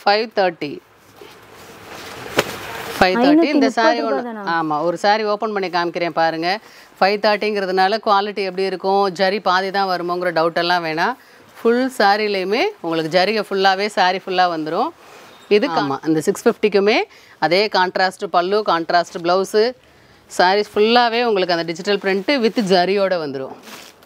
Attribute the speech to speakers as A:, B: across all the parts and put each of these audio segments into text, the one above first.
A: Five thirty five thirty இந்த சாரி ஒன்று ஆமாம் ஒரு சாரி ஓப்பன் பண்ணி காமிக்கிறேன் பாருங்கள் ஃபைவ் தேர்ட்டிங்கிறதுனால குவாலிட்டி எப்படி இருக்கும் ஜரி பாதி தான் வருமோங்கிற டவுட் எல்லாம் வேணாம் ஃபுல் சாரிலையுமே உங்களுக்கு ஜரிகை ஃபுல்லாகவே சாரி ஃபுல்லாக வந்துடும் இது ஆமாம் இந்த சிக்ஸ் ஃபிஃப்டிக்குமே அதே கான்ட்ராஸ்ட் பல்லு கான்ட்ராஸ்ட் ப்ளவுஸு சாரீஸ் ஃபுல்லாகவே உங்களுக்கு அந்த டிஜிட்டல் பிரிண்ட்டு வித் ஜரியோட வந்துடும்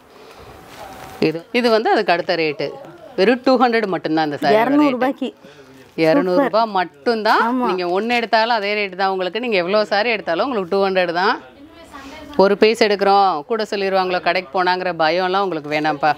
A: இது இது வந்து அதுக்கு அடுத்த ரேட்டு வெறும் டூ ஹண்ட்ரட் மட்டும்தான் இந்த சாரி
B: இரநூறுபாய்க்கு
A: இரநூறுபா மட்டும்தான் நீங்கள் ஒன்று எடுத்தாலும் அதே ரேட்டு தான் உங்களுக்கு நீங்கள் எவ்வளோ சாரி எடுத்தாலும் உங்களுக்கு டூ ஹண்ட்ரட் தான் ஒரு பீஸ் எடுக்கிறோம் கூட சொல்லிடுவாங்களோ கடைக்கு போனாங்கிற பயம்லாம் உங்களுக்கு வேணாம்ப்பா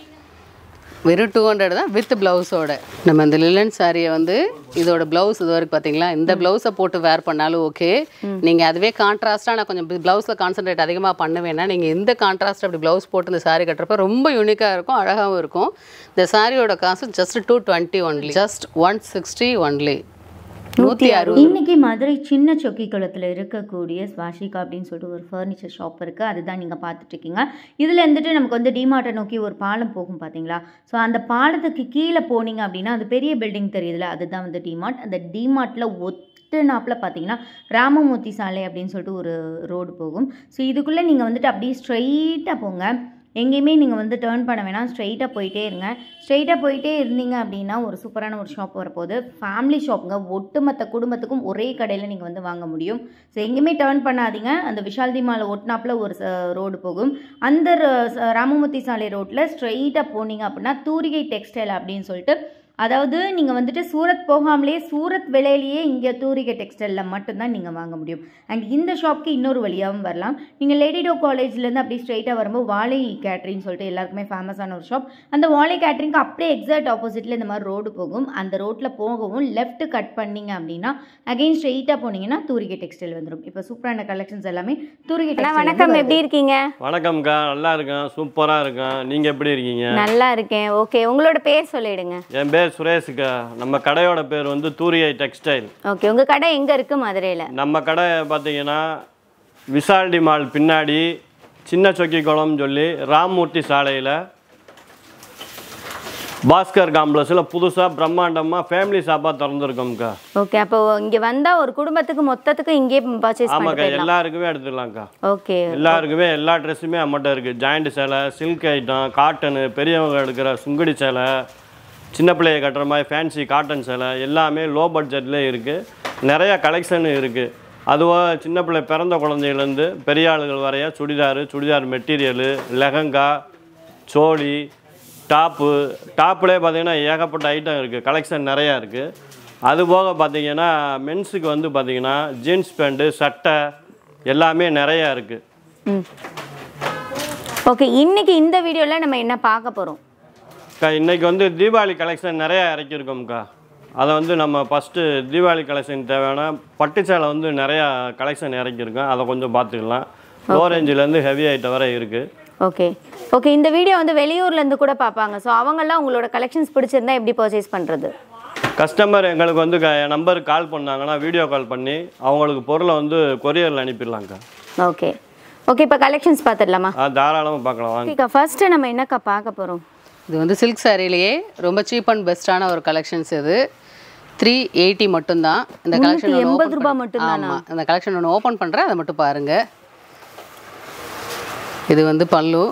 A: வெறும் டூ ஹண்ட்ரட் தான் வித் ப்ளவுஸோட நம்ம இந்த லிலன் சாரியை வந்து இதோட ப்ளவுஸ் இது வரைக்கும் பார்த்தீங்களா இந்த ப்ளவுஸை போட்டு வேர் பண்ணாலும் ஓகே நீங்கள் அதுவே கான்ட்ராஸ்ட்டாக நான் கொஞ்சம் ப்ளவுஸில் கான்சென்ட்ரேட் அதிகமாக பண்ணுவேன்னா நீங்கள் இந்த கான்ட்ராஸ்ட் அப்படி ப்ளவுஸ் போட்டு இந்த சாரி கட்டுறப்ப ரொம்ப யூனிக்காக இருக்கும் அழகாகவும் இருக்கும் இந்த சாரியோட காசு just two twenty only just one sixty only நூற்றி அறுபது
B: இன்னைக்கு மதுரை சின்ன சொக்கிக்குளத்தில் இருக்கக்கூடிய ஸ்வாஷிகா அப்படின்னு சொல்லிட்டு ஒரு ஃபர்னிச்சர் ஷாப் இருக்குது அதுதான் நீங்கள் பார்த்துட்டு இருக்கீங்க இதில் இருந்துட்டு நமக்கு வந்து டிமார்ட்டை நோக்கி ஒரு பாலம் போகும் பார்த்தீங்களா ஸோ அந்த பாலத்துக்கு கீழே போனீங்க அப்படின்னா அது பெரிய பில்டிங் தெரியுதுல அதுதான் வந்து டிமார்ட் அந்த டிமார்ட்டில் ஒட்டு நாப்பில் பார்த்தீங்கன்னா ராமமூர்த்தி சாலை அப்படின்னு சொல்லிட்டு ஒரு ரோடு போகும் ஸோ இதுக்குள்ளே நீங்கள் வந்துட்டு அப்படியே ஸ்ட்ரைட்டாக போங்க எங்கேயுமே நீங்கள் வந்து டேர்ன் பண்ண வேணாம் ஸ்ட்ரைட்டாக போயிட்டே இருங்க ஸ்ட்ரைட்டாக போயிட்டே இருந்தீங்க அப்படின்னா ஒரு சூப்பரான ஒரு ஷாப் வரப்போகுது ஃபேமிலி ஷாப்புங்க ஒட்டுமொத்த குடும்பத்துக்கும் ஒரே கடையில் நீங்கள் வந்து வாங்க முடியும் ஸோ எங்கேயுமே டேர்ன் பண்ணாதீங்க அந்த விஷால்தி மாலை ஒட்டினாப்பில் ஒரு ரோடு போகும் அந்த ர- ச- ராமமூர்த்தி சாலை ரோட்டில் ஸ்ட்ரைட்டாக போனீங்க அப்படின்னா தூரிகை டெக்ஸ்டைல் அப்படின்னு சொல்லிட்டு அதாவது நீங்கள் வந்துட்டு சூரத் போகாமலே சூரத் விலையிலேயே இங்கே தூரிகை டெக்ஸ்டைலில் மட்டும்தான் நீங்கள் வாங்க முடியும் அண்ட் இந்த ஷாப்க்கு இன்னொரு வழியாகவும் வரலாம் நீங்கள் லேடிடோ காலேஜ்லேருந்து அப்படியே ஸ்ட்ரைட்டாக வரும்போது வாழை கேட்ரின்னு சொல்லிட்டு எல்லாருக்குமே ஃபேமஸான ஒரு ஷாப் அந்த வாழை கேட்ரிங்க்கு அப்படியே எக்ஸாக்ட் ஆப்போசிட்டில் இந்த மாதிரி ரோடு போகும் அந்த ரோட்டில் போகவும் லெஃப்ட் கட் பண்ணீங்க அப்படின்னா அகைன் ஸ்ட்ரெயிட்டாக போனீங்கன்னா தூரிகை டெக்ஸ்டைல் வந்துடும் இப்போ சூப்பரான கலெக்ஷன்ஸ் எல்லாமே தூரிகை
C: அண்ணா
B: textile
C: வணக்கம்
B: வந்து
C: எப்படி இருக்கீங்க
D: வணக்கம்க்கா நல்லா இருக்கேன் சூப்பராக இருக்கேன் நீங்கள் எப்படி இருக்கீங்க
C: நல்லா இருக்கேன் ஓகே உங்களோட பேர் சொல்லிடுங்க
D: என் பேர் சுரேஷுக்கா நம்ம கடையோட பேர் வந்து தூரிகை டெக்ஸ்டைல்
C: ஓகே உங்க கடை எங்க இருக்கு மதுரையில
D: நம்ம கடை பார்த்தீங்கன்னா விசால்டி மால் பின்னாடி சின்ன சொக்கிக்குளம் சொல்லி ராம்மூர்த்தி சாலையில் பாஸ்கர் காம்ப்ளெக்ஸில் புதுசாக பிரம்மாண்டமாக ஃபேமிலி ஷாப்பாக திறந்துருக்கோம்க்கா
C: ஓகே அப்போ இங்க வந்தா ஒரு குடும்பத்துக்கு மொத்தத்துக்கு இங்கே பர்ச்சேஸ்
D: ஆமாக்கா
C: பண்ணிக்கலாம்
D: எல்லாருக்குமே எடுத்துக்கலாம்க்கா
C: ஓகே
D: எல்லாருக்குமே எல்லா ட்ரெஸ்ஸுமே நம்மகிட்ட இருக்குது ஜாயிண்ட் சேலை சில்க் ஐட்டம் காட்டனு பெரியவங்க எடுக்கிற சுங்குடி சேலை சின்ன பிள்ளைய கட்டுற மாதிரி ஃபேன்சி காட்டன் சேலை எல்லாமே லோ பட்ஜெட்லேயே இருக்குது நிறையா கலெக்ஷன் இருக்குது அதுவாக சின்ன பிள்ளை பிறந்த குழந்தையிலேருந்து பெரிய ஆளுகள் வரைய சுடிதார் சுடிதார் மெட்டீரியலு லெஹங்கா சோழி டாப்பு டாப்புலேயே பார்த்தீங்கன்னா ஏகப்பட்ட ஐட்டம் இருக்குது கலெக்ஷன் நிறையா இருக்குது அதுபோக பார்த்தீங்கன்னா மென்ஸுக்கு வந்து பார்த்தீங்கன்னா ஜீன்ஸ் பேண்ட்டு சட்டை எல்லாமே நிறையா இருக்குது
C: ம் ஓகே இன்னைக்கு இந்த வீடியோல நம்ம என்ன பார்க்க போறோம்
D: அக்கா இன்னைக்கு வந்து தீபாவளி கலெக்ஷன் நிறையா இறக்கியிருக்கோம்க்கா அதை வந்து நம்ம ஃபஸ்ட்டு தீபாவளி கலெக்ஷன் தேவையான பட்டு சேலை வந்து நிறையா கலெக்ஷன் இறக்கியிருக்கோம் அதை கொஞ்சம் பார்த்துக்கலாம் லோ ரேஞ்சிலேருந்து ஹெவி ஐட்டம் வரை இருக்குது
C: ஓகே ஓகே இந்த வீடியோ வந்து வெளியூர்ல இருந்து கூட பார்ப்பாங்க ஸோ அவங்கெல்லாம் உங்களோட கலெக்ஷன்ஸ் பிடிச்சிருந்தா எப்படி பர்ச்சேஸ் பண்றது
D: கஸ்டமர் எங்களுக்கு வந்து க நம்பருக்கு கால் பண்ணாங்கன்னா வீடியோ கால் பண்ணி அவங்களுக்கு பொருளை வந்து கொரியரில் அனுப்பிடலாம்க்கா
C: ஓகே ஓகே இப்போ கலெக்ஷன்ஸ் பார்த்துடலாமா
D: ஆ தாராளமாக பார்க்கலாம் வாங்க
C: ஓகேக்கா ஃபர்ஸ்ட் நம்ம என்னக்கா பார்க்க போறோம்
A: இது வந்து சில்க் சாரிலேயே ரொம்ப சீப் அண்ட் பெஸ்ட்டான ஒரு கலெக்ஷன்ஸ் இது த்ரீ எயிட்டி மட்டும்தான் இந்த கலெக்ஷன்
C: எண்பது ரூபாய் மட்டும்தானா?
A: ஆமாம் இந்த கலெக்ஷன் ஒன்று ஓப்பன் பண்ணுறேன் அதை மட்டும் பாருங்கள் இது வந்து பல்லு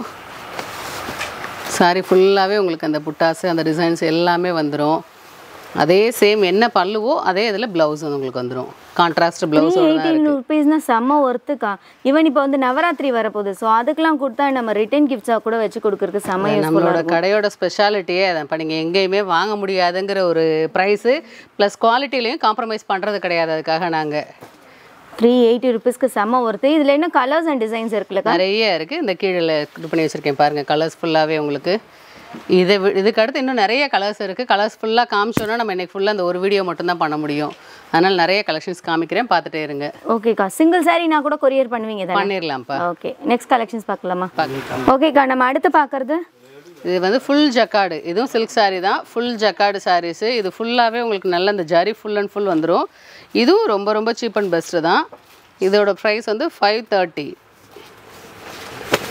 A: சாரி ஃபுல்லாகவே உங்களுக்கு அந்த புட்டாஸு அந்த டிசைன்ஸ் எல்லாமே வந்துடும் அதே சேம் என்ன பல்லுவோ அதே இதில் ப்ளவுஸ் வந்து உங்களுக்கு வந்துடும் கான்ட்ராஸ்ட் ப்ளவுஸோட தான்
C: எயிட்டீன் ருபீஸ்னா செம்ம ஒர்த்துக்கா ஈவன் இப்போ வந்து நவராத்திரி வரப்போகுது ஸோ அதுக்கெல்லாம் கொடுத்தா நம்ம ரிட்டர்ன் கிஃப்ட்ஸாக கூட வச்சு கொடுக்கறதுக்கு செம்ம யூஸ்ஃபுல்லாக
A: நம்மளோட கடையோட ஸ்பெஷாலிட்டியே அதான் இப்போ நீங்கள் எங்கேயுமே வாங்க முடியாதுங்கிற ஒரு ப்ரைஸு ப்ளஸ் குவாலிட்டிலையும் காம்ப்ரமைஸ் பண்ணுறது கிடையாது அதுக்காக நாங்கள்
C: த்ரீ எயிட்டி ருபீஸ்க்கு செம்ம ஒர்த்து இதில் என்ன கலர்ஸ் அண்ட் டிசைன்ஸ் இருக்குல்லக்கா
A: நிறைய இருக்குது இந்த கீழே இது பண்ணி வச்சுருக்கேன் பாருங்கள் கலர்ஸ் ஃபுல்லாகவே உங்களுக்கு இதை வி- இதுக்கு அடுத்து இன்னும் நிறைய கலர்ஸ் இருக்குது கலர்ஸ் ஃபுல்லாக காமிச்சோன்னா நம்ம இன்னைக்கு ஃபுல்லாக அந்த ஒரு வீடியோ மட்டும்தான் பண்ண முடியும் அதனால் நிறைய கலெக்ஷன்ஸ் காமிக்கிறேன் பார்த்துட்டே இருங்க
C: ஓகேக்கா சிங்கிள் சாரீனா கூட கொரியர் பண்ணுவீங்க தானே
A: பண்ணிடலாம்ப்பா
C: ஓகே நெக்ஸ்ட் கலெக்ஷன்ஸ் பார்க்கலாமா
A: பார்க்கலாம்
C: ஓகேக்கா நம்ம அடுத்து பார்க்கறது
A: இது வந்து ஃபுல் ஜக்காடு இதுவும் சில்க் saree தான் ஃபுல் ஜக்காடு சாரீஸு இது ஃபுல்லாகவே உங்களுக்கு நல்ல இந்த ஜரி ஃபுல் அண்ட் ஃபுல் வந்துடும் இதுவும் ரொம்ப ரொம்ப சீப் அண்ட் பெஸ்ட்டு தான் இதோட ப்ரைஸ் வந்து ஃபைவ் தேர்ட்டி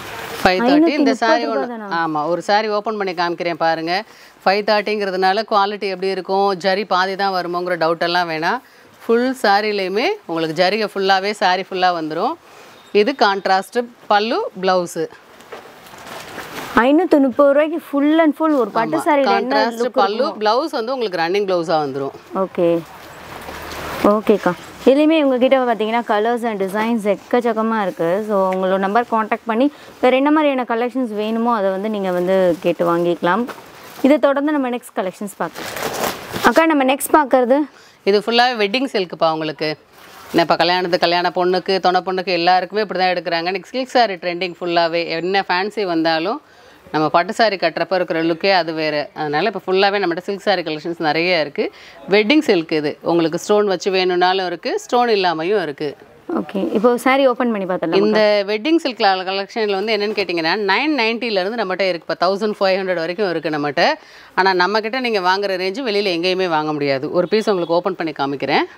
A: ஃபைவ் தேர்ட்டி இந்த சாரி ஒன்று ஆமாம் ஒரு சாரி ஓப்பன் பண்ணி காமிக்கிறேன் பாருங்கள் ஃபைவ் தேர்ட்டிங்கிறதுனால குவாலிட்டி எப்படி இருக்கும் ஜரி பாதி தான் வருமோங்கிற டவுட் எல்லாம் வேணாம் ஃபுல் சாரிலையுமே உங்களுக்கு ஜரிகை ஃபுல்லாகவே சாரி ஃபுல்லாக வந்துடும் இது கான்ட்ராஸ்ட்டு பல்லு ப்ளவுஸு
C: ஐநூற்றி முப்பது ரூபாய்க்கு ஃபுல் அண்ட் ஃபுல் ஒரு பட்டு சாரியில் என்ன
A: கான்ட்ராஸ்ட் பல்லு ப்ளவுஸ் வந்து உங்களுக்கு ரன்னிங் ப்ளவுஸாக வந்துடும்
C: ஓகே ஓகேக்கா இதுலேயுமே உங்ககிட்ட பார்த்தீங்கன்னா கலர்ஸ் அண்ட் டிசைன்ஸ் எக்கச்சக்கமாக இருக்குது ஸோ உங்களோட நம்பர் காண்டாக்ட் பண்ணி வேறு என்ன மாதிரியான கலெக்ஷன்ஸ் வேணுமோ அதை வந்து நீங்கள் வந்து கேட்டு வாங்கிக்கலாம் இதை தொடர்ந்து நம்ம நெக்ஸ்ட் கலெக்ஷன்ஸ் பார்க்கலாம் அக்கா நம்ம நெக்ஸ்ட் பார்க்கறது
A: இது ஃபுல்லாகவே வெட்டிங் சில்க்குப்பா உங்களுக்கு என்ன இப்போ கல்யாணத்து கல்யாண பொண்ணுக்கு தொணை பொண்ணுக்கு எல்லாருக்குமே இப்படி தான் எடுக்கிறாங்க நெக்ஸ்ட் சில்க் சாரி ட்ரெண்டிங் ஃபுல்லாகவே என்ன ஃபேன்சி வந்தாலும் நம்ம பட்டு சாரி கட்டுறப்ப இருக்கிற லுக்கே அது வேறு அதனால் இப்போ ஃபுல்லாகவே நம்மகிட்ட சில்க் சாரி கலெக்ஷன்ஸ் நிறைய இருக்குது வெட்டிங் சில்க் இது உங்களுக்கு ஸ்டோன் வச்சு வேணும்னாலும் இருக்குது ஸ்டோன் இல்லாமையும் இருக்குது
C: ஓகே இப்போ சாரி ஓப்பன் பண்ணி பார்த்தலாம்
A: இந்த வெட்டிங் சில்க் கலெக்ஷனில் வந்து என்னென்னு கேட்டிங்கன்னா நைன் நைன்ட்டிலேருந்து நம்மகிட்ட இருக்குது இப்போ தௌசண்ட் ஃபைவ் ஹண்ட்ரட் வரைக்கும் இருக்குது நம்மகிட்ட ஆனால் நம்மக்கிட்ட நீங்கள் வாங்குற ரேஞ்சு வெளியில் எங்கேயுமே வாங்க முடியாது ஒரு பீஸ் உங்களுக்கு ஓப்பன் பண்ணி காமிக்கிறேன்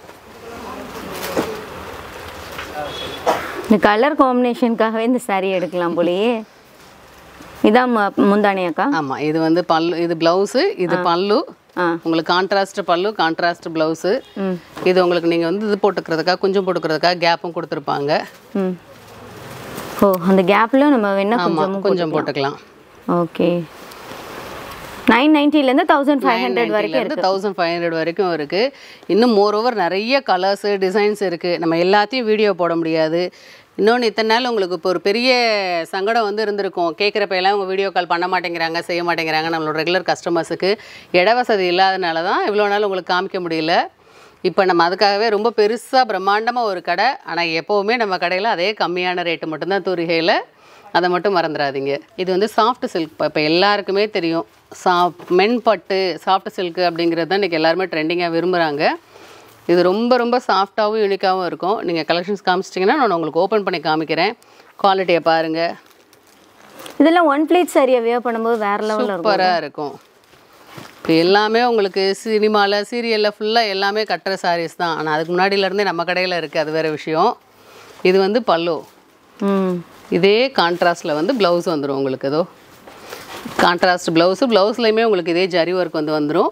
C: இந்த கலர் காம்பினேஷனுக்காகவே இந்த சாரி எடுக்கலாம் போலயே இதான் மு- முந்தானி அக்கா
A: ஆமாம் இது வந்து பல்லு இது ப்ளவுஸு இது பல்லு
C: ஆ.
A: உங்களுக்கு கான்ட்ராஸ்ட் பல்லு கான்ட்ராஸ்ட் ப்ளவுஸு
C: ம்
A: இது உங்களுக்கு நீங்கள் வந்து இது போட்டுக்கிறதுக்காக குஞ்சம் போட்டுக்கிறதுக்காக கேப்பும் கொடுத்துருப்பாங்க
C: ம் ஓ அந்த கேப்பில் நம்ம வேணா
A: ஆமாம்
C: கொஞ்சம்
A: கொஞ்சம் போட்டுக்கலாம்
C: ஓகே நைன் நைன்ட்டிலேருந்து தௌசண்ட் ஃபைவ் ஹண்ட்ரட் வரைக்கும்
A: இருந்து தௌசண்ட் ஃபைவ் ஹண்ட்ரட் வரைக்கும் இருக்குது இன்னும் மோர் ஓவர் நிறைய கலர்ஸு டிசைன்ஸ் இருக்குது நம்ம எல்லாத்தையும் வீடியோ போட முடியாது இன்னொன்று இத்தனை நாள் உங்களுக்கு இப்போ ஒரு பெரிய சங்கடம் வந்து இருந்திருக்கும் கேட்குறப்ப எல்லாம் உங்கள் வீடியோ கால் பண்ண மாட்டேங்கிறாங்க செய்ய மாட்டேங்கிறாங்க நம்மளோட ரெகுலர் கஸ்டமர்ஸுக்கு இட வசதி இல்லாதனால தான் இவ்வளோ நாள் உங்களுக்கு காமிக்க முடியல இப்போ நம்ம அதுக்காகவே ரொம்ப பெருசாக பிரம்மாண்டமாக ஒரு கடை ஆனால் எப்போவுமே நம்ம கடையில் அதே கம்மியான ரேட்டு மட்டும்தான் தூரிகையில் அதை மட்டும் மறந்துடாதீங்க இது வந்து சாஃப்ட் சில்க் இப்போ எல்லாருக்குமே தெரியும் சா மென் பட்டு சாஃப்ட் சில்க் அப்படிங்கிறது தான் இன்றைக்கி எல்லாருமே ட்ரெண்டிங்காக விரும்புகிறாங்க இது ரொம்ப ரொம்ப சாஃப்டாகவும் யூனிக்காகவும் இருக்கும் நீங்கள் கலெக்ஷன்ஸ் காமிச்சிட்டிங்கன்னா நான் உங்களுக்கு ஓப்பன் பண்ணி காமிக்கிறேன் குவாலிட்டியை பாருங்கள்
C: இதெல்லாம் ஒன் பிளேட் சாரியை வியர் பண்ணும்போது வேற லெவலில் இருக்கும்
A: சூப்பராக இருக்கும் இப்போ எல்லாமே உங்களுக்கு சினிமாவில் சீரியலில் ஃபுல்லாக எல்லாமே கட்டுற சாரீஸ் தான் ஆனால் அதுக்கு முன்னாடியிலேருந்தே நம்ம கடையில் இருக்குது அது வேறு விஷயம் இது வந்து பல்லு
C: ம்
A: இதே கான்ட்ராஸ்டில் வந்து ப்ளவுஸ் வந்துடும் உங்களுக்கு ஏதோ கான்ட்ராஸ்ட் ப்ளவுஸு ப்ளவுஸ்லையுமே உங்களுக்கு இதே ஜரி ஒர்க் வந்து வந்துடும்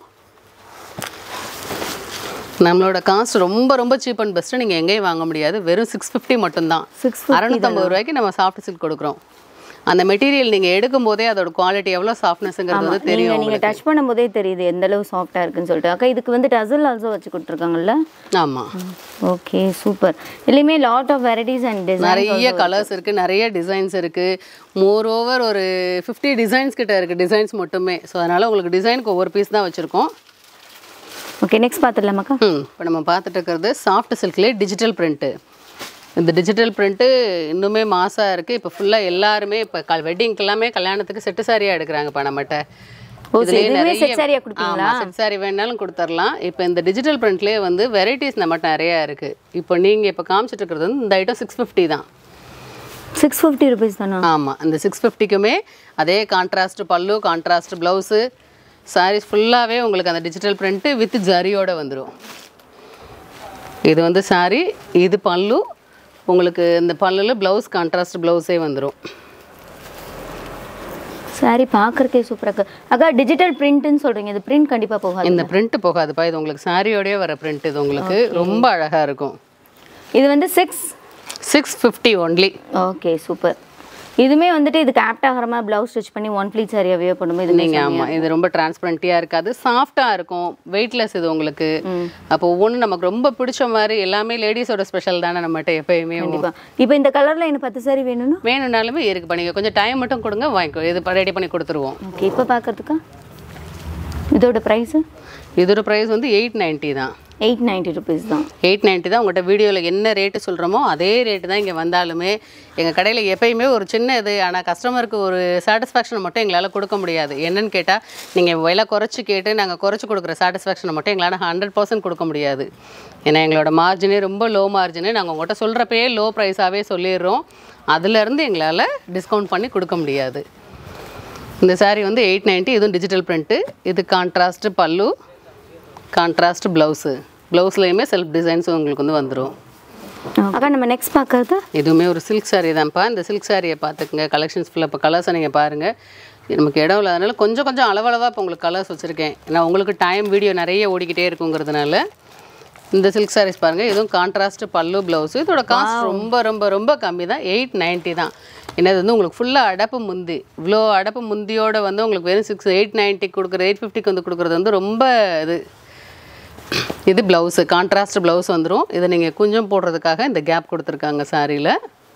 A: நம்மளோட காஸ்ட் ரொம்ப ரொம்ப சீப் அண்ட் பெஸ்ட்டு நீங்கள் எங்கேயும் வாங்க முடியாது வெறும் சிக்ஸ் ஃபிஃப்டி மட்டும்தான்
C: 650
A: அறநூற்றம்பது ரூபாய்க்கு நம்ம சாஃப்ட் சில்க் கொடுக்குறோம் அந்த மெட்டீரியல் நீங்கள் எடுக்கும் போதே அதோட குவாலிட்டி எவ்வளோ சாஃப்ட்னஸ்ங்கிறது வந்து தெரியும்
C: நீங்கள் நீங்கள் டச் பண்ணும்போதே தெரியுது எந்த அளவு சாஃப்டாக இருக்குன்னு சொல்லிட்டு அக்கா இதுக்கு வந்து டசல் ஆல்சோ வச்சு கொடுத்துருக்காங்கல்ல
A: ஆமாம்
C: ஓகே சூப்பர் இதுலேயுமே lot of varieties and design
A: நிறைய கலர்ஸ் இருக்குது நிறைய டிசைன்ஸ் இருக்குது மோர் ஓவர் ஒரு ஃபிஃப்டி டிசைன்ஸ் கிட்ட இருக்குது டிசைன்ஸ் மட்டுமே ஸோ அதனால் உங்களுக்கு டிசைனுக்கு ஒவ்வொரு பீஸ் தான் வச்சுருக்கோம்
C: ஓகே நெக்ஸ்ட் பார்த்துடலாமாக்கா
A: ம் இப்போ நம்ம பார்த்துட்டு இருக்கிறது சாஃப்ட் சில்க்லேயே டிஜிட்டல் பிரிண்ட்டு இந்த டிஜிட்டல் பிரிண்ட்டு இன்னுமே மாசாக இருக்குது இப்போ ஃபுல்லாக எல்லாருமே இப்போ க வெட்டிங்க்கு எல்லாமே கல்யாணத்துக்கு செட்டு சாரியாக எடுக்கிறாங்கப்பா நம்மகிட்ட
C: ஓ,
A: இதுலயே
C: இதுவுமே
A: நிறைய-
C: set saree ஆ கொடுப்பீங்களா?
A: ஆமா, set saree வேணாலும் கொடுத்துர்லாம் இப்போ இந்த டிஜிட்டல் பிரிண்ட்லேயே வந்து வெரைட்டிஸ் நம்மகிட்ட நிறையா இருக்குது இப்போ நீங்கள் இப்போ காமிச்சிட்டு இருக்கிறது வந்து இந்த ஐட்டம் சிக்ஸ் ஃபிஃப்டி தான்
C: சிக்ஸ் ஃபிஃப்டி ருபீஸ் தானா
A: ஆமாம் இந்த சிக்ஸ் ஃபிஃப்டிக்குமே அதே கான்ட்ராஸ்ட் பல்லு கான்ட்ராஸ்ட் ப்ளவுஸு சாரீஸ் ஃபுல்லாகவே உங்களுக்கு அந்த டிஜிட்டல் பிரிண்ட்டு வித் ஜரியோட வந்துடும் இது வந்து சாரி இது பல்லு உங்களுக்கு இந்த பல்லில் ப்ளவுஸ் கான்ட்ராஸ்ட் ப்ளவுஸே வந்துடும்
C: சாரி பார்க்கறக்கே சூப்பராக இருக்கு அக்கா டிஜிட்டல் பிரிண்ட்னு சொல்கிறீங்க இது பிரிண்ட் கண்டிப்பாக போகாது
A: இந்த பிரிண்ட் போகாதுப்பா இது உங்களுக்கு சாரியோடய வர பிரிண்ட் இது உங்களுக்கு ரொம்ப அழகாக இருக்கும்
C: இது வந்து six
A: six fifty only
C: okay super இதுமே வந்துட்டு இதுக்கு ஆப்ட் ஆகிற மாதிரி ப்ளவுஸ் ஸ்டிச் பண்ணி ஒன் ப்ளீட் சாரியாக வியர் பண்ணும்போது இதுமே
A: நீங்கள் ஆமாம் இது ரொம்ப டிரான்ஸ்பரண்டியாக இருக்காது சாஃப்டாக இருக்கும் வெயிட்லெஸ் இது உங்களுக்கு அப்போ ஒவ்வொன்றும் நமக்கு ரொம்ப பிடிச்ச மாதிரி எல்லாமே லேடிஸோட ஸ்பெஷல் தானே நம்மகிட்ட எப்பயுமே
C: கண்டிப்பாக இப்போ இந்த கலரில் எனக்கு பத்து சாரி வேணும்னா
A: வேணும்னாலுமே இருக்கு பண்ணிக்க கொஞ்சம் டைம் மட்டும் கொடுங்க வாங்கிக்கோ இது ரெடி பண்ணி கொடுத்துருவோம்
C: ஓகே இப்போ பார்க்கறதுக்கா இதோட ப்ரைஸு
A: இதோட ப்ரைஸ் வந்து எயிட் நைன்ட்டி தான்
C: எயிட் நைன்ட்டி ருபீஸ் தான்
A: எயிட் நைன்ட்டி தான் உங்கள்கிட்ட வீடியோவில் என்ன ரேட்டு சொல்கிறோமோ அதே ரேட்டு தான் இங்கே வந்தாலுமே எங்கள் கடையில் எப்பயுமே ஒரு சின்ன இது ஆனால் கஸ்டமருக்கு ஒரு சாட்டிஸ்ஃபேக்ஷன் மட்டும் எங்களால் கொடுக்க முடியாது என்னன்னு கேட்டால் நீங்கள் விலை குறைச்சி கேட்டு நாங்கள் குறைச்சி கொடுக்குற சாட்டிஸ்ஃபேக்ஷனை மட்டும் எங்களால் ஹண்ட்ரட் பர்சன்ட் கொடுக்க முடியாது ஏன்னா எங்களோட மார்ஜினே ரொம்ப லோ மார்ஜினு நாங்கள் உங்கள்கிட்ட சொல்கிறப்பயே லோ ப்ரைஸாகவே சொல்லிடுறோம் அதுலேருந்து எங்களால் டிஸ்கவுண்ட் பண்ணி கொடுக்க முடியாது இந்த saree வந்து எயிட் நைன்ட்டி இதுவும் டிஜிட்டல் பிரிண்ட்டு இது கான்ட்ராஸ்ட் பல்லு கான்ட்ராஸ்ட் ப்ளவுஸு ப்ளவுஸ்லேயுமே செல்ஃப் டிசைன்ஸ் உங்களுக்கு வந்து வந்துடும்
C: அக்கா நம்ம நெக்ஸ்ட் பார்க்கறது
A: இதுவுமே ஒரு சில்க் saree தான்ப்பா இந்த சில்க் சாரியை பார்த்துக்குங்க கலெக்ஷன்ஸ் ஃபுல்லாக இப்போ கலர்ஸை நீங்கள் பாருங்கள் நமக்கு இடம் இல்லாதனால கொஞ்சம் கொஞ்சம் அளவளவாக இப்போ உங்களுக்கு கலர்ஸ் வச்சுருக்கேன் ஏன்னா உங்களுக்கு டைம் வீடியோ நிறைய ஓடிக்கிட்டே இருக்குங்கிறதுனால இந்த சில்க் sarees பாருங்கள் இதுவும் கான்ட்ராஸ்ட் பல்லு ப்ளவுஸு இதோட காஸ்ட் ரொம்ப ரொம்ப ரொம்ப கம்மி தான் எயிட் நைன்ட்டி தான் என்னது வந்து உங்களுக்கு ஃபுல்லாக அடப்பு முந்தி இவ்வளோ அடப்பு முந்தியோட வந்து உங்களுக்கு வெறும் சிக்ஸ் எயிட் நைன்ட்டி கொடுக்குற எயிட் ஃபிஃப்டிக்கு வந்து கொடுக்குறது வந்து ரொம்ப இது இது ப்ளவுஸு கான்ட்ராஸ்ட் ப்ளவுஸ் வந்துடும் இதை நீங்கள் குஞ்சம் போடுறதுக்காக இந்த கேப் கொடுத்துருக்காங்க சாரியில்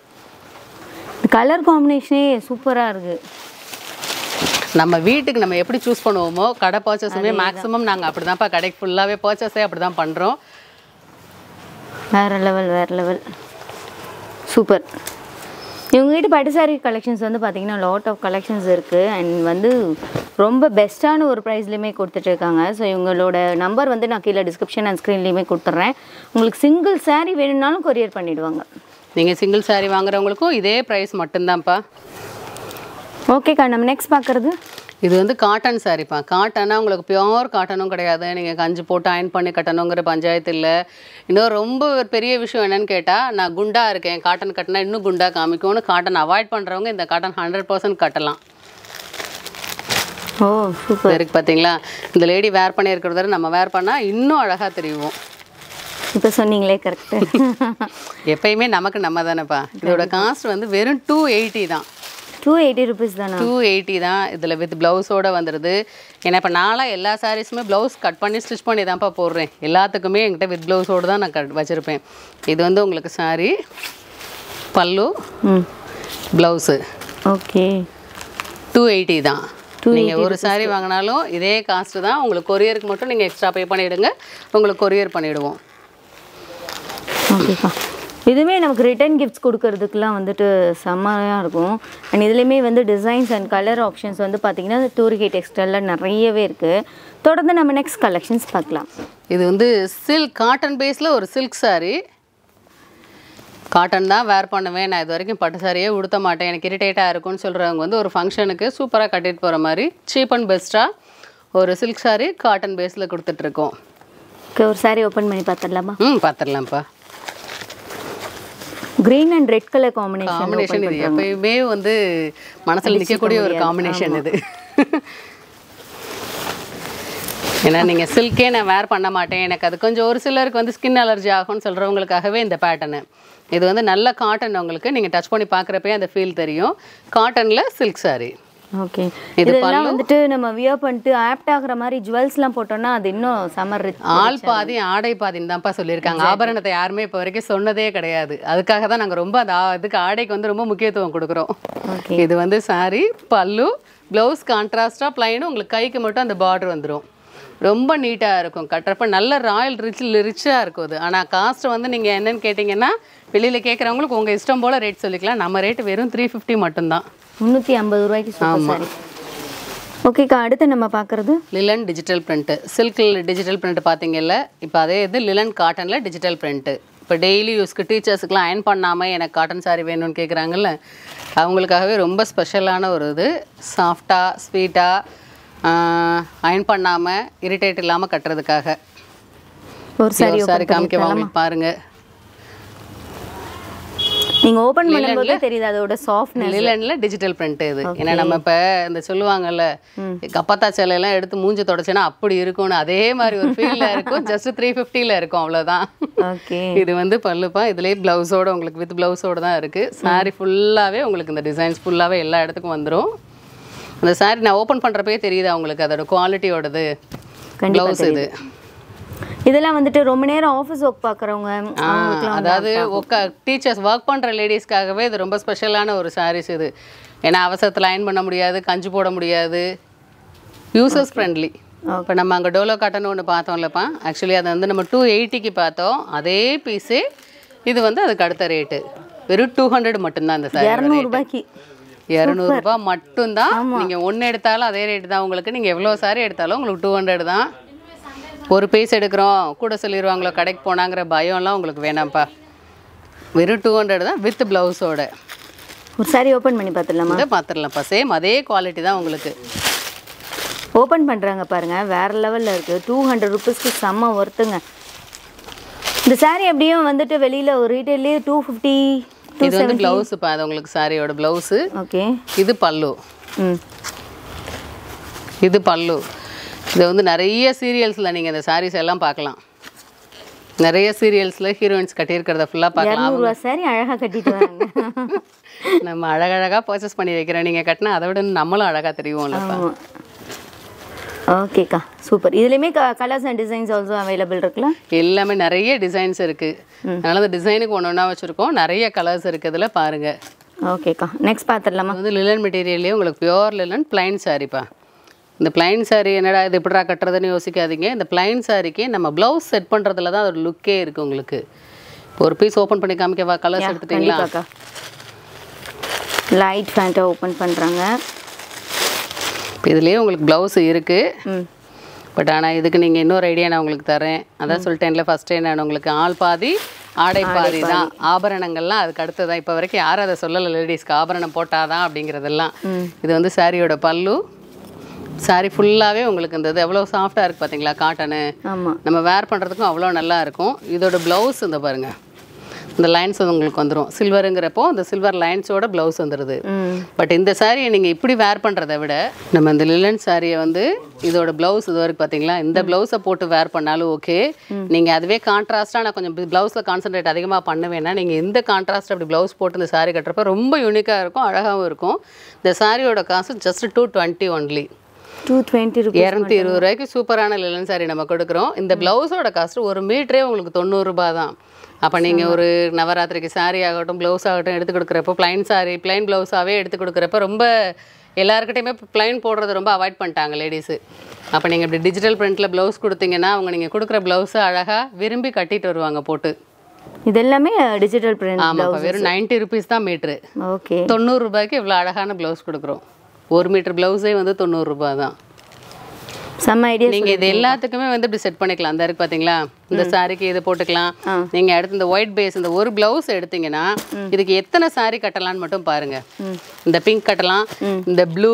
C: கலர் காம்பினேஷனே சூப்பராக இருக்குது
A: நம்ம வீட்டுக்கு நம்ம எப்படி சூஸ் பண்ணுவோமோ கடை பர்ச்சேஸுமே மேக்ஸிமம் நாங்கள் அப்படி தான்ப்பா கடைக்கு ஃபுல்லாகவே பர்ச்சேஸே அப்படி தான் பண்ணுறோம்
C: வேறு லெவல் வேறு லெவல் சூப்பர் இவங்ககிட்ட பட்டு சாரி கலெக்ஷன்ஸ் வந்து பார்த்தீங்கன்னா லாட் ஆஃப் கலெக்ஷன்ஸ் இருக்குது அண்ட் வந்து ரொம்ப பெஸ்ட்டான ஒரு ப்ரைஸ்லையுமே கொடுத்துட்ருக்காங்க ஸோ இவங்களோட நம்பர் வந்து நான் கீழே டிஸ்கிரிப்ஷன் அண்ட் ஸ்க்ரீன்லேயுமே கொடுத்துட்றேன் உங்களுக்கு சிங்கிள் saree வேணும்னாலும் கொரியர் பண்ணிடுவாங்க
A: நீங்கள் சிங்கிள் saree வாங்குறவங்களுக்கும் இதே ப்ரைஸ் மட்டும்தான்ப்பா
C: ஓகேக்கா நம்ம நெக்ஸ்ட் பார்க்குறது
A: இது வந்து காட்டன் சாரிப்பா காட்டனா உங்களுக்கு பியோர் காட்டனும் கிடையாது நீங்கள் கஞ்சி போட்டு அயன் பண்ணி கட்டணுங்கிற பஞ்சாயத்து இல்லை இன்னும் ரொம்ப ஒரு பெரிய விஷயம் என்னன்னு கேட்டால் நான் குண்டா இருக்கேன் காட்டன் கட்டினா இன்னும் குண்டா காமிக்கும்னு காட்டன் அவாய்ட் பண்ணுறவங்க இந்த காட்டன் ஹண்ட்ரட் பர்சன்ட் கட்டலாம்
C: ஓ சூப்பர்
A: இருக்கு பார்த்தீங்களா இந்த லேடி வேர் பண்ணியிருக்கிறத நம்ம வேர் பண்ணால் இன்னும் அழகாக தெரியும்
C: இப்போ சொன்னீங்களே கரெக்டு
A: எப்பயுமே நமக்கு நம்ம தானேப்பா இதோட காஸ்ட் வந்து வெறும் டூ எயிட்டி தான்
C: டூ எயிட்டி ருபீஸ் தானா
A: டூ எயிட்டி தான் இதில் வித் ப்ளவுஸோட வந்துடுது ஏன்னா இப்போ நான்லாம் எல்லா சாரீஸுமே ப்ளவுஸ் கட் பண்ணி ஸ்டிச் பண்ணி தான்ப்பா போடுறேன் எல்லாத்துக்குமே என்கிட்ட வித் ப்ளவுஸோடு தான் நான் கட் வச்சுருப்பேன் இது வந்து உங்களுக்கு saree பல்லு
C: ம்
A: ப்ளவுஸு
C: ஓகே
A: டூ எயிட்டி தான் நீங்கள் ஒரு saree வாங்கினாலும் இதே காஸ்ட்டு தான் உங்களுக்கு கொரியருக்கு மட்டும் நீங்கள் எக்ஸ்ட்ரா பே பண்ணிவிடுங்க உங்களுக்கு கொரியர் பண்ணிவிடுவோம்
C: ஓகேக்கா இதுவுமே நமக்கு ரிட்டர்ன் கிஃப்ட்ஸ் கொடுக்கறதுக்குலாம் வந்துட்டு செம்மையாக இருக்கும் அண்ட் இதுலேயுமே வந்து டிசைன்ஸ் அண்ட் கலர் ஆப்ஷன்ஸ் வந்து பார்த்தீங்கன்னா டூரிகே டெக்ஸ்டைலில் நிறையவே இருக்குது தொடர்ந்து நம்ம நெக்ஸ்ட் கலெக்ஷன்ஸ் பார்க்கலாம்
A: இது வந்து சில்க் காட்டன் பேஸில் ஒரு சில்க் saree காட்டன் தான் வேர் பண்ணுவேன் நான் இது வரைக்கும் பட்டு சாரியே உடுத்த மாட்டேன் எனக்கு இரிட்டேட்டாக இருக்கும்னு சொல்கிறவங்க வந்து ஒரு ஃபங்க்ஷனுக்கு சூப்பராக கட்டிட்டு போகிற மாதிரி சீப் அண்ட் பெஸ்ட்டாக ஒரு சில்க் saree காட்டன் பேஸில் கொடுத்துட்ருக்கோம்
C: ஓகே ஒரு saree ஓப்பன் பண்ணி பார்த்துடலாமா
A: ம் பார்த்துடலாம்ப்பா
C: green and red colour combination
A: combination இது எப்பயுமே வந்து மனசில் நிற்கக்கூடிய ஒரு காம்பினேஷன் இது ஏன்னா நீங்கள் சில்கே நான் வேர் பண்ண மாட்டேன் எனக்கு அது கொஞ்சம் ஒரு சிலருக்கு வந்து ஸ்கின் அலர்ஜி ஆகும்னு சொல்கிறவங்களுக்காகவே இந்த பேட்டர்னு இது வந்து நல்ல காட்டன் உங்களுக்கு நீங்கள் டச் பண்ணி பார்க்குறப்பே அந்த ஃபீல் தெரியும் காட்டனில் சில்க் saree
C: ஓகே
A: இது
C: இதெல்லாம் வந்துட்டு நம்ம வியர் பண்ணிட்டு ஆப்ட் ஆகுற மாதிரி ஜுவல்ஸ்லாம் போட்டோம்னா அது இன்னும் சம்மர் ரிச்
A: ஆள் பாதி ஆடை பாதின்னு தான்ப்பா சொல்லியிருக்காங்க ஆபரணத்தை யாருமே இப்போ வரைக்கும் சொன்னதே கிடையாது அதுக்காக தான் நாங்கள் ரொம்ப அந்த ஆ- இதுக்கு ஆடைக்கு வந்து ரொம்ப முக்கியத்துவம் கொடுக்குறோம்
C: ஓகே
A: இது வந்து saree பல்லு ப்ளவுஸ் கான்ட்ராஸ்டாக ப்ளைனும் உங்களுக்கு கைக்கு மட்டும் அந்த பார்டர் வந்துடும் ரொம்ப நீட்டாக இருக்கும் கட்டுறப்ப நல்ல ராயல் ரிச் ரிச்சாக இருக்கும் அது ஆனால் காஸ்ட் வந்து நீங்கள் என்னன்னு கேட்டிங்கன்னா வெளியில் கேட்குறவங்களுக்கு உங்கள் இஷ்டம் போல் ரேட் சொல்லிக்கலாம் நம்ம ரேட் வெறும் த்ரீ ஃபிஃப்டி மட்டும்தான்
C: முந்நூற்றி ஐம்பது ரூபாய்க்கு சூப்பர் சாரி ஓகேக்கா அடுத்து நம்ம பார்க்குறது
A: லிலன் டிஜிட்டல் பிரிண்ட்டு சில்கில் டிஜிட்டல் பிரிண்ட் பார்த்தீங்கல்ல இப்போ அதே இது லிலன் காட்டனில் டிஜிட்டல் பிரிண்ட்டு இப்போ டெய்லி யூஸ்க்கு டீச்சர்ஸுக்குலாம் அயன் பண்ணாமல் எனக்கு காட்டன் saree வேணும்னு கேட்குறாங்கல்ல அவங்களுக்காகவே ரொம்ப ஸ்பெஷலான ஒரு இது சாஃப்டாக ஸ்வீட்டாக அயன் பண்ணாமல் இரிட்டேட் இல்லாமல் கட்டுறதுக்காக
C: ஒரு சாரி
A: சாரி காமிக்க உங்களுக்கு பாருங்கள்
C: நீங்கள் ஓப்பன் பண்ணும்போது தெரியுது அதோட சாஃப்ட்னஸ்
A: லிலனில் டிஜிட்டல் பிரிண்ட் இது ஏன்னா நம்ம இப்போ இந்த சொல்லுவாங்கல்ல கப்பாத்தா சேலையெல்லாம் எடுத்து மூஞ்சி தொடச்சேன்னா அப்படி இருக்கும்னு அதே மாதிரி ஒரு ஃபீலில் இருக்கும் ஜஸ்ட் த்ரீ ஃபிஃப்டியில் இருக்கும் அவ்வளோதான்
C: ஓகே
A: இது வந்து பல்லுப்பா இதுலேயே ப்ளவுஸோட உங்களுக்கு வித் ப்ளவுஸோட தான் இருக்குது saree ஃபுல்லாகவே உங்களுக்கு இந்த டிசைன்ஸ் ஃபுல்லாகவே எல்லா இடத்துக்கும் வந்துடும் அந்த saree நான் ஓப்பன் பண்ணுறப்பே தெரியுது அவங்களுக்கு அதோட குவாலிட்டியோடது ப்ளவுஸ் இது
C: இதெல்லாம் வந்துட்டு ரொம்ப நேரம் ஆஃபீஸ் ஒர்க் பார்க்குறவங்க
A: ஆ, அதாவது உக்கா டீச்சர்ஸ் ஒர்க் பண்ணுற லேடிஸ்க்காகவே இது ரொம்ப ஸ்பெஷலான ஒரு சாரீஸ் இது ஏன்னா அவசரத்தில் அயன் பண்ண முடியாது கஞ்சி போட முடியாது யூசர்ஸ் ஃப்ரெண்ட்லி இப்போ நம்ம அங்கே டோலோ காட்டன் ஒன்று பார்த்தோம்லப்பா ஆக்சுவலி அதை வந்து நம்ம டூ எயிட்டிக்கு பார்த்தோம் அதே பீஸே இது வந்து அதுக்கு அடுத்த ரேட்டு வெறும் டூ ஹண்ட்ரட் மட்டும்தான் இந்த சாரி
C: இரநூறுபாய்க்கு
A: இரநூறுபா மட்டும்தான் நீங்கள் ஒன்று எடுத்தாலும் அதே ரேட்டு தான் உங்களுக்கு நீங்கள் எவ்வளோ சாரி எடுத்தாலும் உங்களுக்கு டூ ஹண்ட்ரட் தான் ஒரு பீஸ் எடுக்கிறோம் கூட சொல்லிடுவாங்களோ கடைக்கு போனாங்கிற பயம்லாம் உங்களுக்கு வேணாம்ப்பா வெறும் டூ ஹண்ட்ரட் தான் வித் ப்ளவுஸோட
C: ஒரு சாரி ஓப்பன் பண்ணி பார்த்துடலாமா
A: இதை பார்த்துடலாம்ப்பா சேம் அதே குவாலிட்டி தான் உங்களுக்கு
C: ஓப்பன் பண்ணுறாங்க பாருங்க வேற லெவலில் இருக்குது டூ ஹண்ட்ரட் ருபீஸ்க்கு செம்ம ஒர்த்துங்க இந்த saree எப்படியும் வந்துட்டு வெளியில் ஒரு ரீட்டைல்லே டூ ஃபிஃப்டி டூ
A: இது வந்து ப்ளவுஸுப்பா அது உங்களுக்கு சாரியோட ப்ளவுஸு
C: ஓகே
A: இது பல்லு
C: ம்
A: இது பல்லு இது வந்து நிறைய சீரியல்ஸில் நீங்கள் இந்த சாரீஸ் எல்லாம் பார்க்கலாம் நிறைய சீரியல்ஸில் ஹீரோயின்ஸ் கட்டியிருக்கிறத ஃபுல்லாக பார்க்கலாம்
C: இரநூறுவா saree அழகாக கட்டிட்டு வராங்க
A: நம்ம அழகழகாக பர்ச்சேஸ் பண்ணி வைக்கிறோம் நீங்கள் கட்டினா அதை விட நம்மளும் அழகாக தெரியும்லப்பா
C: ஆமாம் ஓகேக்கா சூப்பர் இதுலேயுமே க colours and designs also available இருக்குல்ல
A: எல்லாமே நிறைய டிசைன்ஸ் இருக்குது அதனால அந்த டிசைனுக்கு ஒன்று ஒன்றா வச்சுருக்கோம் நிறைய கலர்ஸ் இருக்குது இதில் பாருங்கள்
C: ஓகேக்கா நெக்ஸ்ட் பார்த்துடலாமா
A: இது வந்து லிலன் மெட்டீரியல்லே உங்களுக்கு பியோர் லிலன் பிளைன் சாரிப்பா இந்த பிளைன் saree என்னடா இது எப்படிடா கட்டுறதுன்னு யோசிக்காதீங்க இந்த பிளைன் சாரிக்கு நம்ம ப்ளவுஸ் செட் பண்ணுறதுல தான் அதோட லுக்கே இருக்குது உங்களுக்கு இப்போ ஒரு பீஸ் ஓப்பன் பண்ணி காமிக்கவா கலர்ஸ் எடுத்துட்டீங்களா
C: கண்டிப்பாக்கா லைட் ஃபேண்ட்டை ஓப்பன் பண்ணுறாங்க
A: இப்போ இதுலேயே உங்களுக்கு ப்ளவுஸ் இருக்குது
C: ம்
A: பட் ஆனால் இதுக்கு நீங்கள் இன்னொரு ஐடியா நான் உங்களுக்கு தரேன் அதான் சொல்லிட்டேன்ல ஃபஸ்ட்டே நான் உங்களுக்கு ஆள் பாதி ஆடை பாதி தான் ஆபரணங்கள்லாம் அதுக்கு அடுத்து தான் இப்போ வரைக்கும் யாரும் அதை சொல்லலை லேடிஸ்க்கு ஆபரணம் போட்டாதான் அப்படிங்கிறதெல்லாம் இது வந்து சாரியோட பல்லு சாரி ஃபுல்லாகவே உங்களுக்கு இந்த இது எவ்வளோ சாஃப்டாக இருக்குது பார்த்தீங்களா காட்டனு
C: ஆமாம்
A: நம்ம வேர் பண்ணுறதுக்கும் அவ்வளோ நல்லா இருக்கும் இதோட ப்ளவுஸ் இந்த பாருங்க இந்த லைன்ஸ் வந்து உங்களுக்கு வந்துடும் சில்வருங்கிறப்போ அந்த சில்வர் லைன்ஸோட ப்ளவுஸ் வந்துடுது
C: ம்
A: பட் இந்த சாரியை நீங்கள் இப்படி வேர் பண்ணுறத விட நம்ம இந்த லிலன் சாரியை வந்து இதோட ப்ளவுஸ் இது வரைக்கும் பார்த்தீங்களா இந்த ப்ளவுஸை போட்டு வேர் பண்ணாலும் ஓகே நீங்கள் அதுவே கான்ட்ராஸ்ட்டாக நான் கொஞ்சம் ப்ளவுஸில் கான்சென்ட்ரேட் அதிகமாக பண்ணுவேன்னா நீங்கள் இந்த கான்ட்ராஸ்ட் அப்படி ப்ளவுஸ் போட்டு இந்த சாரி கட்டுறப்ப ரொம்ப யூனிக்காக இருக்கும் அழகாகவும் இருக்கும் இந்த சாரியோட காசு just two twenty only
C: two twenty rupees
A: இரநூத்தி இருபது ரூபாய்க்கு சூப்பரான லிலன் சாரி நம்ம கொடுக்குறோம் இந்த ப்ளவுஸோட காஸ்ட் ஒரு மீட்டரே உங்களுக்கு தொண்ணூறுரூபா தான் அப்போ நீங்கள் ஒரு நவராத்திரிக்கு saree ஆகட்டும் ப்ளவுஸ் ஆகட்டும் எடுத்து கொடுக்குறப்போ ப்ளைன் saree ப்ளைன் ப்ளவுஸாகவே எடுத்து கொடுக்குறப்ப ரொம்ப எல்லாருக்கிட்டையுமே ப்ளைன் போடுறது ரொம்ப அவாய்ட் பண்ணிட்டாங்க லேடிஸு அப்போ நீங்கள் இப்படி டிஜிட்டல் பிரிண்ட்டில் ப்ளவுஸ் கொடுத்தீங்கன்னா அவங்க நீங்கள் கொடுக்குற ப்ளவுஸை அழகாக விரும்பி கட்டிட்டு வருவாங்க போட்டு
C: இது எல்லாமே டிஜிட்டல் பிரிண்ட்
A: ஆமாம் இப்போ வெறும் நைன்ட்டி ருபீஸ் தான் மீட்ரு
C: ஓகே
A: தொண்ணூறு ரூபாய்க்கு இவ்வளோ அழகான ப்ளவுஸ் கொடுக்குறோம் ஒரு மீட்டர் ப்ளவுஸே வந்து தொண்ணூறுரூபா தான்
C: செம்ம ஐடியா
A: நீங்க இது எல்லாத்துக்குமே வந்து இப்படி செட் பண்ணிக்கலாம் அந்த இருக்கு பாத்தீங்களா இந்த சாரிக்கு இது போட்டுக்கலாம் நீங்க அடுத்து இந்த ஒயிட் பேஸ் இந்த ஒரு பிளவுஸ் எடுத்தீங்கன்னா இதுக்கு எத்தனை சாரி கட்டலாம்னு மட்டும் பாருங்க இந்த பிங்க் கட்டலாம் இந்த ப்ளூ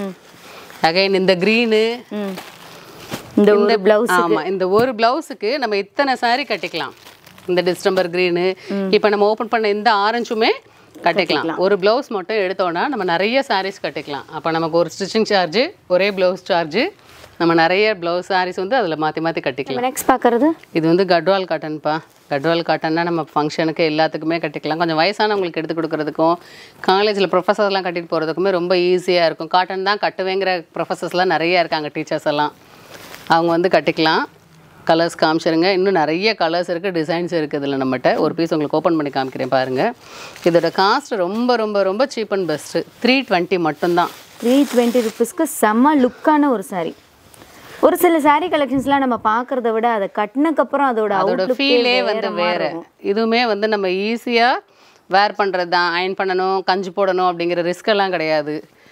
A: அகைன் இந்த க்ரீனு
C: ம் இந்த ஒரு பிளவுஸ்
A: ஆமா இந்த ஒரு பிளவுஸுக்கு நம்ம இத்தனை சாரி கட்டிக்கலாம் இந்த டிஸ்டம்பர் க்ரீனு இப்போ நம்ம ஓப்பன் பண்ண இந்த ஆரஞ்சுமே கட்டிக்கலாம் ஒரு பிளவுஸ் மட்டும் எடுத்தோம்னா நம்ம நிறைய சாரீஸ் கட்டிக்கலாம் அப்போ நமக்கு ஒரு ஸ்டிச்சிங் சார்ஜ் ஒரே பிளவுஸ் சார்ஜ் நம்ம நிறைய பிளவுஸ் சாரீஸ் வந்து அதில் மாற்றி மாற்றி கட்டிக்கலாம்
C: நெக்ஸ்ட் பார்க்கறது
A: இது வந்து கட்வால் காட்டன்ப்பா கட்வால் காட்டன்னா நம்ம ஃபங்க்ஷனுக்கு எல்லாத்துக்குமே கட்டிக்கலாம் கொஞ்சம் வயசானவங்களுக்கு எடுத்து கொடுக்குறதுக்கும் காலேஜில் ப்ரொஃபஸர்லாம் கட்டிட்டு போகிறதுக்குமே ரொம்ப ஈஸியாக இருக்கும் காட்டன் தான் கட்டுவேங்கிற ப்ரொஃபஸர்ஸ்லாம் நிறைய இருக்காங்க டீச்சர்ஸ் எல்லாம் அவங்க வந்து கட்டிக்கலாம் கலர்ஸ் காமிச்சிருங்க இன்னும் நிறைய கலர்ஸ் இருக்குது டிசைன்ஸ் இருக்குது இதில் நம்மகிட்ட ஒரு பீஸ் உங்களுக்கு ஓப்பன் பண்ணி காமிக்கிறேன் பாருங்கள் இதோட காஸ்ட் ரொம்ப ரொம்ப ரொம்ப cheap and best three twenty மட்டும்தான்
C: த்ரீ டுவெண்ட்டி ருபீஸ்க்கு செம்ம லுக்கான ஒரு saree ஒரு சில saree கலெக்ஷன்ஸ்லாம் நம்ம பார்க்கறத விட அதை கட்டினக்கப்புறம் அதோட
A: அதோட
C: outlook ஏ
A: ஃபீலே
C: வேற
A: வந்து
C: மாதிரி
A: வேற
C: இருக்கும்.
A: இதுவுமே வந்து நம்ம ஈஸியாக வேர் பண்ணுறது தான் அயன் பண்ணணும் கஞ்சி போடணும் அப்படிங்கிற ரிஸ்க் எல்லாம் கிடையாது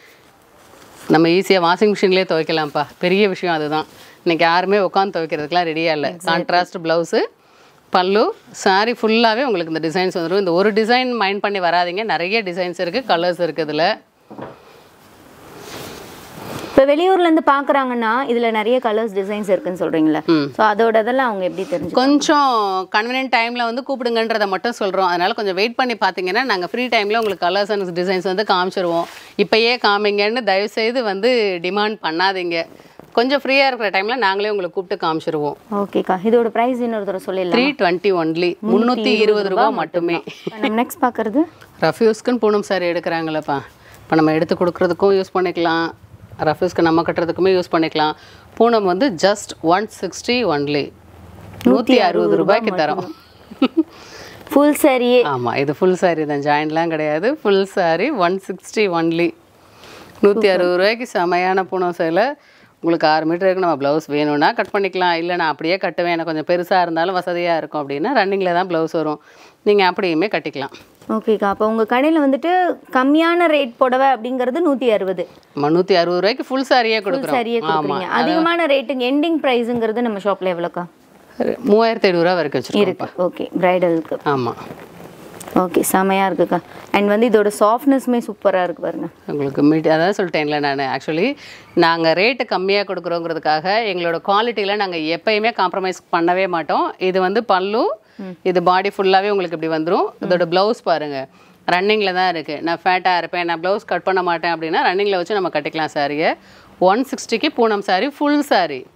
A: நம்ம ஈஸியாக வாஷிங் மிஷின்லேயே துவைக்கலாம்ப்பா பெரிய விஷயம் அதுதான் இன்னைக்கு யாருமே உட்காந்து துவைக்கிறதுக்குலாம் ரெடியாக இல்லை கான்ட்ராஸ்ட் ப்ளவுஸு பல்லு saree ஃபுல்லாகவே உங்களுக்கு இந்த டிசைன்ஸ் வந்துடும் இந்த ஒரு டிசைன் மைண்ட் பண்ணி வராதீங்க நிறைய டிசைன்ஸ் இருக்குது கலர்ஸ் இருக்குது இதில்
C: இப்போ வெளியூர்லேருந்து பார்க்குறாங்கன்னா இதில் நிறைய கலர்ஸ் டிசைன்ஸ் இருக்குன்னு சொல்கிறீங்களா ஸோ அதோட இதெல்லாம் அவங்க எப்படி தெரிஞ்சு
A: கொஞ்சம் கன்வீனியன்ட் டைமில் வந்து கூப்பிடுங்கன்றதை மட்டும் சொல்கிறோம் அதனால் கொஞ்சம் வெயிட் பண்ணி பார்த்தீங்கன்னா நாங்கள் ஃப்ரீ டைமில் உங்களுக்கு கலர்ஸ் அண்ட் டிசைன்ஸ் வந்து காமிச்சிருவோம் இப்போயே காமிங்கன்னு தயவுசெய்து வந்து டிமாண்ட் பண்ணாதீங்க கொஞ்சம் ஃப்ரீயாக இருக்கிற டைமில் நாங்களே உங்களை கூப்பிட்டு காமிச்சிருவோம்
C: ஓகேக்கா இதோட ப்ரைஸ் இன்னொரு தடவை சொல்லிடலாம்
A: த்ரீ டுவெண்ட்டி ஒன்லி முந்நூற்றி இருபது ரூபா மட்டுமே
C: நம்ம நெக்ஸ்ட் பார்க்கறது
A: ரஃப்யூஸ்க்குன்னு பூனம் சாரி எடுக்கிறாங்களப்பா இப்போ நம்ம எடுத்து கொடுக்குறதுக்கும் யூஸ் பண்ணிக்கலாம் ரஃப்யூஸ்க்கு நம்ம கட்டுறதுக்குமே யூஸ் பண்ணிக்கலாம் பூனம் வந்து ஜஸ்ட் ஒன் சிக்ஸ்டி ஒன்லி நூற்றி அறுபது ரூபாய்க்கு தரோம்
C: ஃபுல் சாரியே
A: ஆமாம் இது ஃபுல் saree தான் ஜாயின்ட்லாம் கிடையாது full saree one sixty only நூற்றி அறுபது ரூபாய்க்கு செமையான பூனம் சேலை உங்களுக்கு ஆறு மீட்டருக்கு நம்ம ப்ளவுஸ் வேணும்னா கட் பண்ணிக்கலாம் இல்லை நான் அப்படியே கட்டுவேன் எனக்கு கொஞ்சம் பெருசாக இருந்தாலும் வசதியாக இருக்கும் அப்படின்னா ரன்னிங்கில் தான் ப்ளவுஸ் வரும் நீங்கள் அப்படியுமே கட்டிக்கலாம்
C: ஓகேக்கா அப்போ உங்கள் கடையில் வந்துட்டு கம்மியான ரேட் புடவை அப்படிங்கிறது நூற்றி அறுபது
A: நம்ம நூற்றி அறுபது ரூபாய்க்கு ஃபுல் சாரியே கொடுக்குறோம்
C: சரியே கொடுக்குறீங்க அதிகமான ரேட்டுங்க எண்டிங் ப்ரைஸுங்கிறது நம்ம ஷாப்பில் எவ்வளோக்கா
A: மூவாயிரத்தி ஐநூறுரூவா வரைக்கும் வச்சுருக்கோம்
C: இருக்கு ஓகே பிரைடலுக்கு
A: ஆமாம்
C: ஓகே செமையாக இருக்குக்கா அண்ட் வந்து இதோட சாஃப்ட்னஸ்மே சூப்பராக இருக்கு பாருங்க
A: உங்களுக்கு மீட் அதான் சொல்லிட்டேன்ல நான் ஆக்சுவலி நாங்கள் ரேட்டு கம்மியாக கொடுக்குறோங்கிறதுக்காக எங்களோட குவாலிட்டியில் நாங்கள் எப்பயுமே காம்ப்ரமைஸ் பண்ணவே மாட்டோம் இது வந்து பல்லு இது பாடி ஃபுல்லாகவே உங்களுக்கு இப்படி வந்துடும் இதோட ப்ளவுஸ் பாருங்க ரன்னிங்கில் தான் இருக்குது நான் ஃபேட்டாக இருப்பேன் நான் ப்ளவுஸ் கட் பண்ண மாட்டேன் அப்படின்னா ரன்னிங்கில் வச்சு நம்ம கட்டிக்கலாம் சாரியை ஒன் சிக்ஸ்டிக்கு பூனம் saree ஃபுல் saree